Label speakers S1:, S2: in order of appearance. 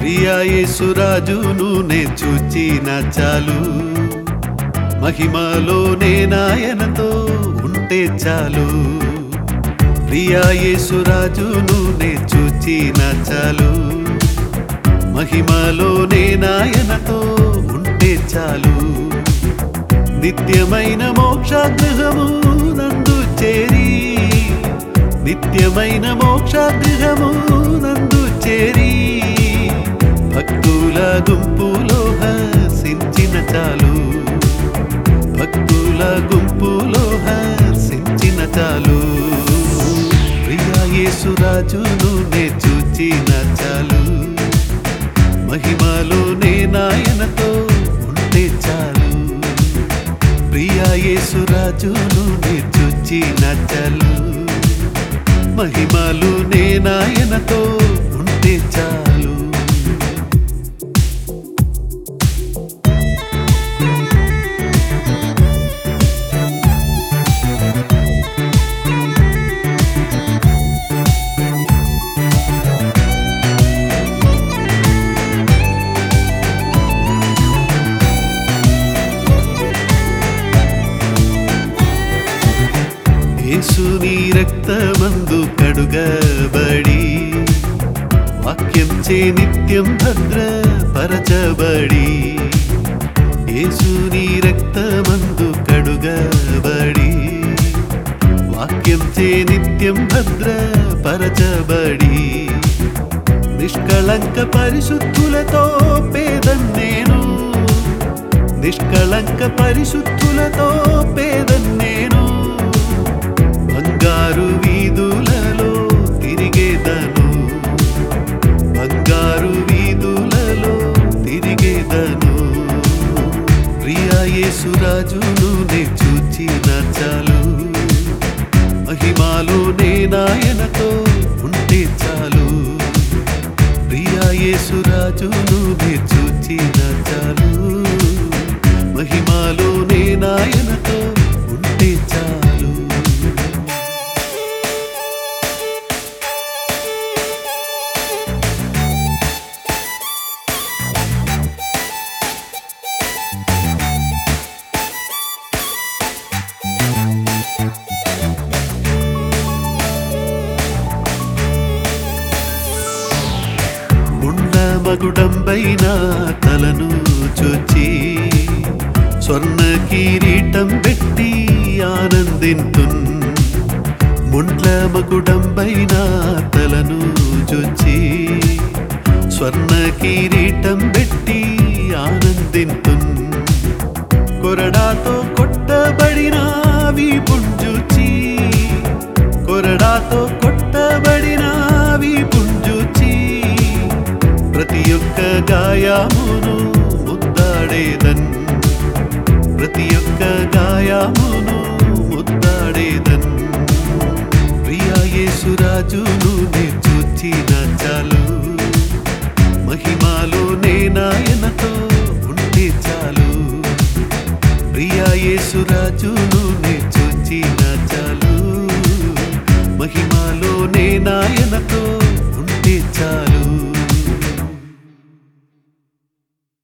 S1: ప్రియా యేసురాజును నే చూచిన చాలు మహిమలోనే నాయనతో ఉంటే చాలు ప్రియా యేసురాజును నే చూచిన చాలు మహిమలోనే నాయనతో ఉంటే చాలు నిత్యమైన మోక్షాగృహము నందు చేరి నిత్యమైన మోక్షాగృహము నందు చేరి భక్తుల గుంపులో హర్షించిన చాలు భక్తుల గుంపులో హర్షించిన చాలు ప్రియా యేసురాజును నే చూచిన చాలు మహిమలోనే నాయనతో ఉంటే చాలు ప్రియా యేసురాజును నే చూచిన చాలు మహిమలోనే నాయనతో ఉంటే చాలు యేసుని రక్తమందు కడుగబడి వాక్యం చే నిత్యం భద్రపరచబడి యేసుని రక్తమందు కడుగబడి వాక్యం చే నిత్యం భద్రపరచబడి నిష్కళంక పరిశుద్ధులతో పేదన్నేను నిష్కళంక పరిశుద్ధులతో పేదన్నేను బంగారు వీధులలో తిరిగేదను బంగారు వీధులలో తిరిగేదను ప్రియా యేసురాజును నే చూచిన చాలు మహిమాలోనే నాయనతో ఉంటే చాలు ప్రియా యేసురాజును నే చూచిన చాలు మహిమాలోనే నాయనతో ఉంటే చాలు ముండ మగుడంబైన తలను చొచ్చి స్వర్ణ కిరీటం పెట్టి ఆనందింతున్ ముండ్ల మగుడంబైన తలను చొచ్చి స్వర్ణ కిరీటం పెట్టి ఆనందింతున్ కొరడాతో కొట్టబడిన పుంజుచి కొరడాతో కొట్టబడిన పుంజుచి ప్రతి ఒక్క గాయమును ముద్దాడేదన్ ప్రతి ఒక్క గాయమును ముద్దాడేదన్ ప్రియా యేసురాజును నే చూచిన చాలు మహిమాలోనే నాయనతో ఉంటే చాలు ప్రియా యేసురాజును నే చూచిన చాలు మహిమాలోనే నాయనతో